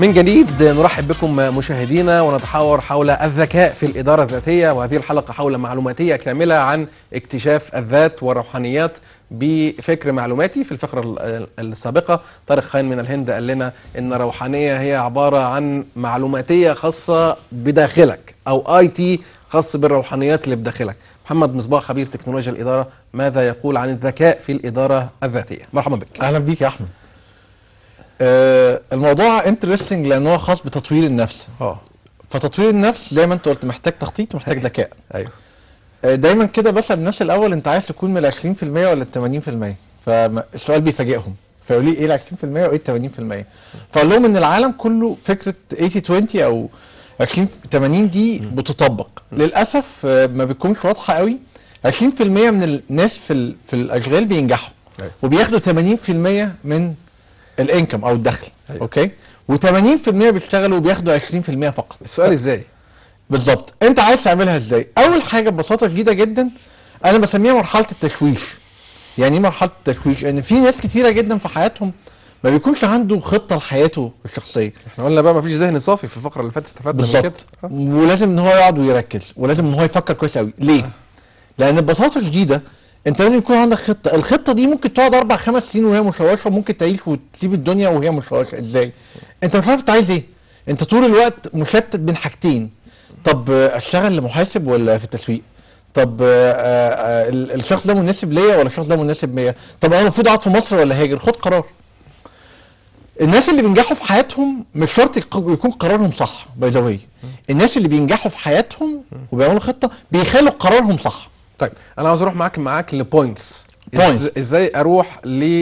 من جديد نرحب بكم مشاهدينا ونتحاور حول الذكاء في الإدارة الذاتية وهذه الحلقة حول معلوماتية كاملة عن اكتشاف الذات والروحانيات بفكر معلوماتي في الفقرة ال- السابقة طارق خان من الهند قال لنا ان الروحانية هي عبارة عن معلوماتية خاصة بداخلك او اي تي خاص بالروحانيات اللي بداخلك محمد مصباح خبير تكنولوجيا الإدارة ماذا يقول عن الذكاء في الإدارة الذاتية مرحبا بك اهلا بيك يا احمد آه الموضوع انترستنج لان هو خاص بتطوير النفس اه فتطوير النفس زي ما انت قلت محتاج تخطيط ومحتاج ذكاء ايوه آه دايما كده بسال الناس الاول انت عايز تكون من ال 20% ولا ال 80% فالسؤال بيفاجئهم فيقولوا لي ايه ال 20% وايه ال 80% فاقول لهم ان العالم كله فكره 80 20 او 20 80 دي بتطبق للاسف آه، ما بتكونش واضحه قوي 20% من الناس في ال- في الاشغال بينجحوا أيوة. وبياخدوا 80% من الانكم او الدخل أيوة. اوكي و80% بيشتغلوا وبياخدوا 20% فقط السؤال ازاي بالظبط انت عايز تعملها ازاي اول حاجه ببساطه شديده جدا انا بسميها مرحله التشويش يعني ايه مرحله التشويش ان في ناس كتيره جدا في حياتهم ما بيكونش عنده خطه لحياته الشخصيه احنا قلنا بقى مفيش ذهن صافي في الفقرة اللي فاتت استفدنا من كده بالظبط ولازم ان هو يقعد ويركز ولازم ان هو يفكر كويس قوي ليه لان ببساطه شديده انت لازم يكون عندك خطه الخطه دي ممكن تقعد اربع خمس سنين وهي مشوشه وممكن تعيش وتسيب الدنيا وهي مشوشه ازاي انت مش عارف انت عايز ايه انت طول الوقت مشتت بين حاجتين طب آه، اشتغل لمحاسب ولا في التسويق طب آه، آه، ال- الشخص ده مناسب ليا ولا الشخص ده مناسب ليا طب انا المفروض اقعد في مصر ولا هاجر خد قرار الناس اللي بينجحوا في حياتهم مش شرط يق- يكون قرارهم صح باي ذا واي الناس اللي بينجحوا في حياتهم وبيعملوا خطه بيخلوا قرارهم صح طيب انا عاوز اروح معاك معاك لبوينتس Points. ازاي اروح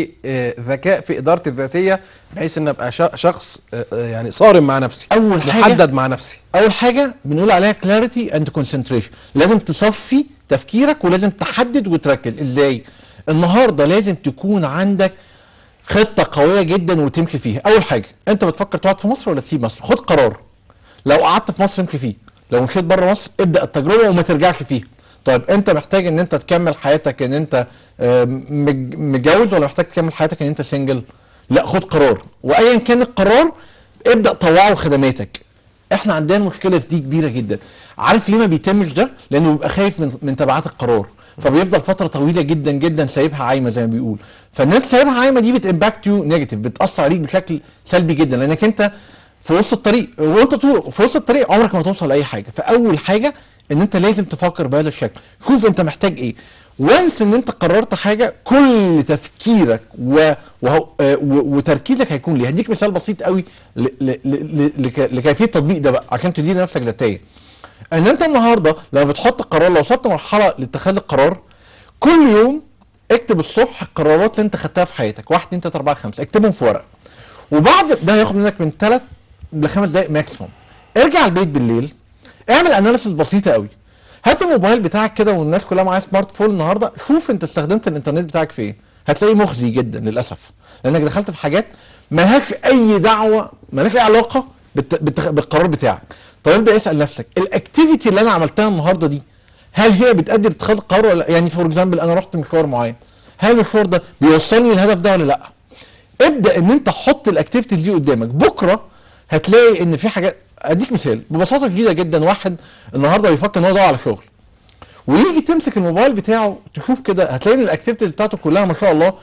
لذكاء في ادارتي الذاتيه بحيث ان ابقى شا- شخص آه، آه، يعني صارم مع نفسي اول حاجه محدد مع نفسي اول حاجه بنقول عليها كلاريتي اند كونسنتريشن لازم تصفي تفكيرك ولازم تحدد وتركز ازاي النهارده لازم تكون عندك خطه قويه جدا وتمشي فيها اول حاجه انت بتفكر تقعد في مصر ولا تسيب مصر خد قرار لو قعدت في مصر امشي فيه لو مشيت بره مصر ابدا التجربه وما ترجعش فيها طيب انت محتاج ان انت تكمل حياتك ان انت آه، مج- متجوز ولا محتاج تكمل حياتك ان انت سنجل لا خد قرار وايا كان القرار ابدا طوعه خدماتك احنا عندنا مشكله في دي كبيره جدا عارف ليه ما بيتمش ده لانه بيبقى خايف من من تبعات القرار فبيفضل فتره طويله جدا جدا سايبها عايمه زي ما بيقول فان انت سايبها عايمه دي بتمباكت يو نيجاتيف بتاثر عليك بشكل سلبي جدا لانك انت في وسط الطريق وانت طول في وسط الطريق عمرك ما توصل لاي حاجه فاول حاجه ان انت لازم تفكر بهذا الشكل شوف انت محتاج ايه وانس ان انت قررت حاجه كل تفكيرك و... وهو... آه، و... وتركيزك هيكون ليه هديك مثال بسيط قوي ل... ل... ل... لك... لكيفيه التطبيق ده بقى عشان تدير نفسك ذاتيا ان انت النهارده لما بتحط قرار لو وصلت مرحله لاتخاذ القرار كل يوم اكتب الصبح القرارات اللي انت خدتها في حياتك 1 2 3 4 5 اكتبهم في ورقه وبعد ده هياخد منك من 3 لخمس دقائق ماكسيموم ارجع البيت بالليل اعمل اناليسيس بسيطه قوي هات الموبايل بتاعك كده والناس كلها معاها سمارت فون النهارده شوف انت استخدمت الانترنت بتاعك في ايه هتلاقيه مخزي جدا للاسف لانك دخلت في حاجات ملهاش اي دعوه ملهاش اي علاقه بالت... بالت... بالقرار بتاعك طب ابدا اسال نفسك الاكتيفيتي اللي انا عملتها النهارده دي هل هي بتأدي لاتخاذ القرار ولا لا؟ يعني فور اكزامبل انا رحت مشوار معين هل المشوار ده بيوصلني للهدف ده ولا لا ابدا ان انت حط الاكتيفيتيز دي قدامك بكره هتلاقي ان في حاجات اديك مثال ببساطه شديده جدا واحد النهارده بيفكر ان هو يدور على شغل ويجي تمسك الموبايل بتاعه تشوف كده هتلاقي ان الاكتيفيتيز بتاعته كلها ما شاء الله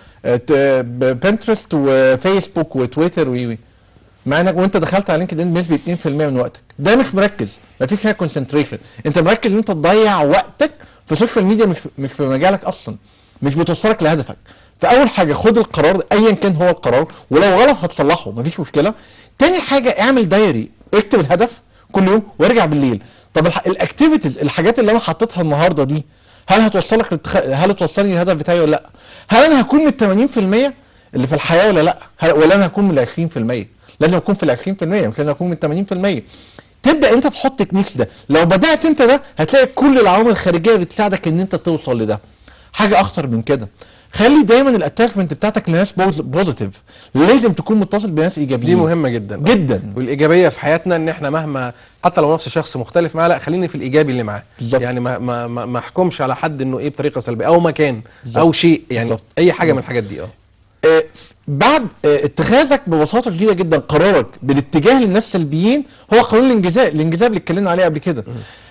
بنترست وفيسبوك وتويتر وي وي مع انك وانت دخلت على لينكد ان بنسبه 2% من وقتك ده مش مركز مفيش فيها كونسنتريشن انت مركز ان انت تضيع وقتك في السوشيال ميديا مش مش في مجالك اصلا مش بتوصلك لهدفك فاول حاجه خد القرار ايا كان هو القرار ولو غلط هتصلحه مفيش مشكله تاني حاجه اعمل دايري اكتب الهدف كل يوم وارجع بالليل طب الح- الاكتيفيتيز الحاجات اللي انا حطيتها النهارده دي هل هتوصلك للتخ... هل هتوصلني للهدف بتاعي ولا لا هل انا هكون من ال 80% اللي في الحياه ولا لا هل... ولا انا هكون من ال 20% لازم اكون في ال 20% مش لازم اكون من 80% تبدا انت تحط تكنيكس ده لو بدات انت ده هتلاقي كل العوامل الخارجيه بتساعدك ان انت توصل لده حاجه اخطر من كده خلي دايما الاتاكمنت بتاعتك لناس بوزيتيف لازم تكون متصل بناس ايجابيين دي مهمه جدا جدا والايجابيه في حياتنا ان احنا مهما حتى لو نفس شخص مختلف معاه لا خليني في الايجابي اللي معاه بالظبط. يعني ما ما ما ما احكمش على حد انه ايه بطريقه سلبيه او مكان بالظبط. او شيء يعني بالظبط. اي حاجه من الحاجات دي اه آه، بعد آه، اتخاذك ببساطه شديده جدا قرارك بالاتجاه للناس السلبيين هو قانون الانجذاب الانجذاب اللي اتكلمنا عليه قبل كده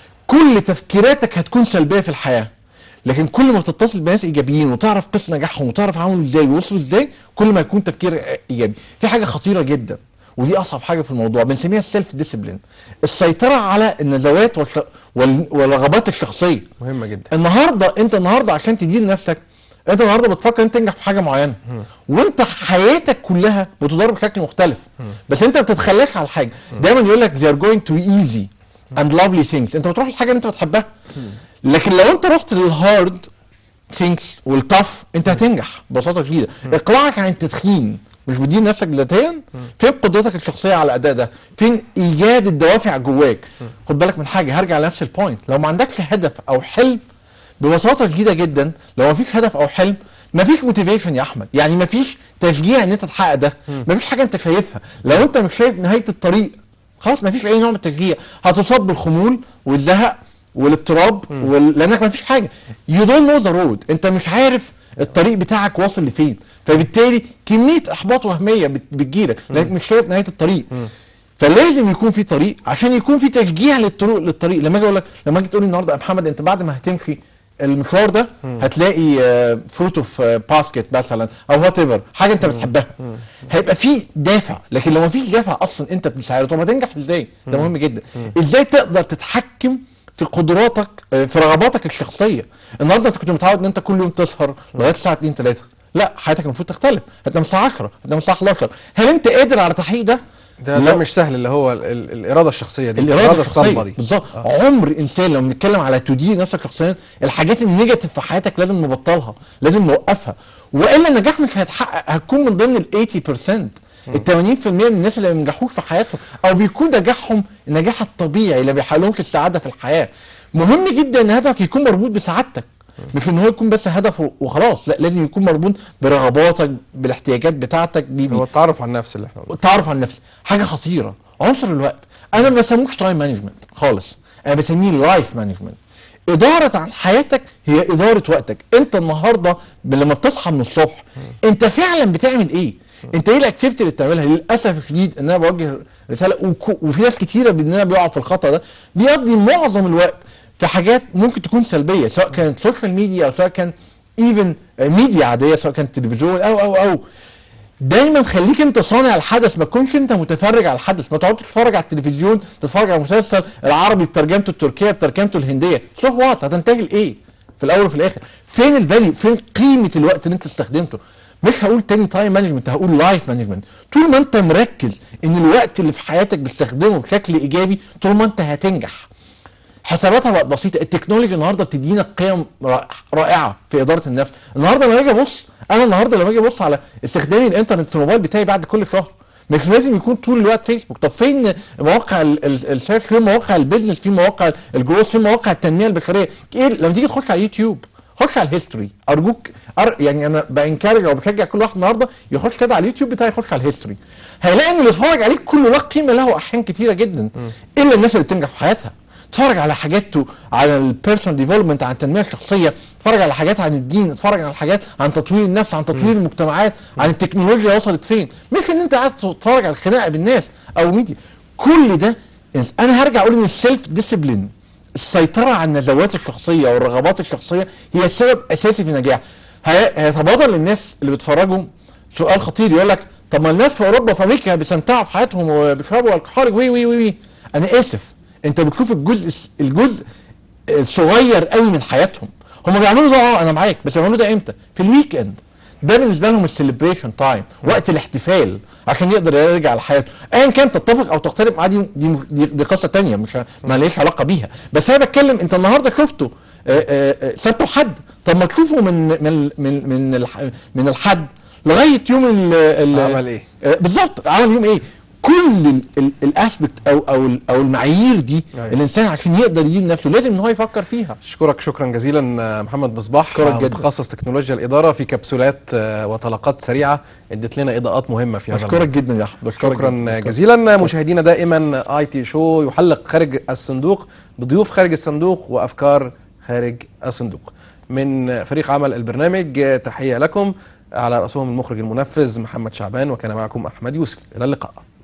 كل تفكيراتك هتكون سلبيه في الحياه لكن كل ما تتصل بناس ايجابيين وتعرف قصه نجاحهم وتعرف عملوا ازاي ووصلوا ازاي كل ما يكون تفكير ايجابي في حاجه خطيره جدا ودي اصعب حاجه في الموضوع بنسميها السيلف ديسيبلين السيطره على النزوات والش... وال... والرغبات الشخصيه مهمه جدا النهارده انت النهارده عشان تدير نفسك انت النهارده بتفكر انت تنجح في حاجه معينه وانت حياتك كلها بتدار بشكل مختلف بس انت ما بتتخلاش على الحاجه دايما يقول لك they are going to easy and lovely things انت بتروح للحاجه اللي انت بتحبها لكن لو انت رحت للهارد ثينكس والتف انت هتنجح ببساطه شديده اقلاعك عن التدخين مش بتدين نفسك ذاتيا فين قدرتك الشخصيه على الاداء ده فين ايجاد الدوافع جواك خد بالك من حاجه هرجع لنفس البوينت لو ما عندكش هدف او حلم ببساطه شديده جدا لو ما فيش هدف او حلم ما فيش موتيفيشن يا احمد يعني ما فيش تشجيع ان انت تحقق ده ما فيش حاجه انت شايفها لو انت مش شايف نهايه الطريق خلاص ما فيش اي نوع من التشجيع هتصاب بالخمول والزهق والاضطراب وال... لانك ما فيش حاجه يو دونت نو ذا رود انت مش عارف الطريق بتاعك واصل لفين فبالتالي كميه احباط وهميه بت- بتجيلك لانك مش شايف نهايه الطريق فلازم يكون في طريق عشان يكون في تشجيع للطرق للطريق لما اجي اقول لك لما اجي تقول لي النهارده يا محمد انت بعد ما هتمشي المشوار ده هتلاقي فروت اوف باسكت مثلا او وات ايفر حاجه انت بتحبها هيبقى في دافع لكن لو ما فيش دافع اصلا انت بتساعده طب هتنجح ازاي ده مهم جدا ازاي تقدر تتحكم في قدراتك آه، في رغباتك الشخصيه النهارده انت كنت متعود ان انت كل يوم تسهر لغايه الساعه 2 3 لا حياتك المفروض تختلف هتنام الساعه 10 هتنام الساعه 11 هل انت قادر على تحقيق ده ده لا. ده مش سهل اللي هو ال- ال- الاراده الشخصيه دي الاراده الصلبه الشخصيه دي بالظبط عمر انسان لو بنتكلم على تدير نفسك شخصيا الحاجات النيجاتيف في حياتك لازم نبطلها لازم نوقفها والا النجاح مش هيتحقق هتكون من ضمن ال 80% ال 80% من الناس اللي ما بينجحوش في حياتهم او بيكون نجاحهم النجاح الطبيعي اللي بيحققلهمش السعاده في الحياه مهم جدا ان هدفك يكون مربوط بسعادتك مش ان هو يكون بس هدف و- وخلاص لا لازم يكون مربوط برغباتك بالاحتياجات بتاعتك دي هو التعرف على النفس اللي احنا قلنا التعرف على النفس حاجه خطيره عنصر الوقت انا ما بسموش تايم مانجمنت خالص انا بسميه لايف مانجمنت اداره عن حياتك هي اداره وقتك انت النهارده لما بتصحى من الصبح انت فعلا بتعمل ايه انت ايه الاكتيفيتي اللي بتعملها للاسف الشديد ان انا بوجه رساله وك- وفي ناس كتيره مننا بيقعوا في الخطا ده بيقضي معظم الوقت في حاجات ممكن تكون سلبيه سواء كانت سوشيال ميديا او سواء كان ايفن ميديا عاديه سواء كانت تلفزيون او او او دايما خليك انت صانع الحدث ما تكونش انت متفرج على الحدث ما تقعدش تتفرج على التلفزيون تتفرج على مسلسل العربي بترجمته التركيه بترجمته الهنديه شوف وات هتنتج لايه في الاول وفي الاخر فين الفاليو فين قيمه الوقت اللي انت استخدمته مش هقول تاني تايم مانجمنت هقول لايف مانجمنت طول ما انت مركز ان الوقت اللي في حياتك بتستخدمه بشكل ايجابي طول ما انت هتنجح حساباتها بقت بسيطه التكنولوجي النهارده بتدينا قيم رائع- رائعه في اداره النفس النهارده لما اجي ابص انا النهارده لما اجي ابص على استخدامي الانترنت في الموبايل بتاعي بعد كل شهر مش لازم يكون طول الوقت فيسبوك طب فين مواقع ال- ال- السيرش فين مواقع البيزنس فين مواقع الجروث فين مواقع التنميه البشريه ايه لما تيجي تخش على يوتيوب خش على الهيستوري ارجوك أر... يعني انا بانكارج او بشجع كل واحد النهارده يخش كده على اليوتيوب بتاعي يخش على الهيستوري هيلاقي ان اللي اتفرج عليه كله له قيمه له احيان كتيره جدا الا الناس اللي بتنجح في حياتها اتفرج على حاجات تو- على البيرسونال ديفلوبمنت عن التنميه الشخصيه اتفرج على حاجات عن الدين اتفرج على حاجات عن تطوير النفس عن تطوير المجتمعات عن التكنولوجيا وصلت فين مش ان انت قاعد تتفرج على الخناقه بالناس او ميديا كل ده انا هرجع اقول ان السيلف ديسيبلين السيطره على النزوات الشخصيه والرغبات الشخصيه هي السبب اساسي في النجاح هي- هيتبادر للناس اللي بيتفرجوا سؤال خطير يقول لك طب ما الناس في اوروبا وفي امريكا بيستمتعوا في حياتهم وبيشربوا الكحول وي وي وي وي انا اسف انت بتشوف الجزء الجزء الصغير قوي من حياتهم هم بيعملوا ده اه انا معاك بس بيعملوا ده امتى في الويك اند ده بالنسبه لهم السليبريشن تايم وقت الاحتفال عشان يقدر يرجع لحياته ايا كان تتفق او تختلف معاه دي دي, دي, دي قصه تانية مش ه- ما ليش علاقه بيها بس انا بتكلم انت النهارده شفته آه، آه، آه، سبته حد طب ما تشوفه من من من من الح- من الحد لغايه يوم ال ال عمل ايه؟ آه، بالظبط عمل يوم ايه كل الاسبكت او او ال- او المعايير دي أيوة. الانسان عشان يقدر يدير نفسه لازم ان هو يفكر فيها اشكرك شكرا جزيلا آه، محمد مصباح أشكرك آه، جدا. متخصص تكنولوجيا الاداره في كبسولات آه، وطلقات سريعه ادت لنا اضاءات مهمه في هذا بشكرك الموضوع. جدا يا احمد بشكرك شكرا جداً. جزيلا مشاهدينا دائما اي تي شو يحلق خارج الصندوق بضيوف خارج الصندوق وافكار خارج الصندوق من فريق عمل البرنامج تحيه لكم على راسهم المخرج المنفذ محمد شعبان وكان معكم احمد يوسف الى اللقاء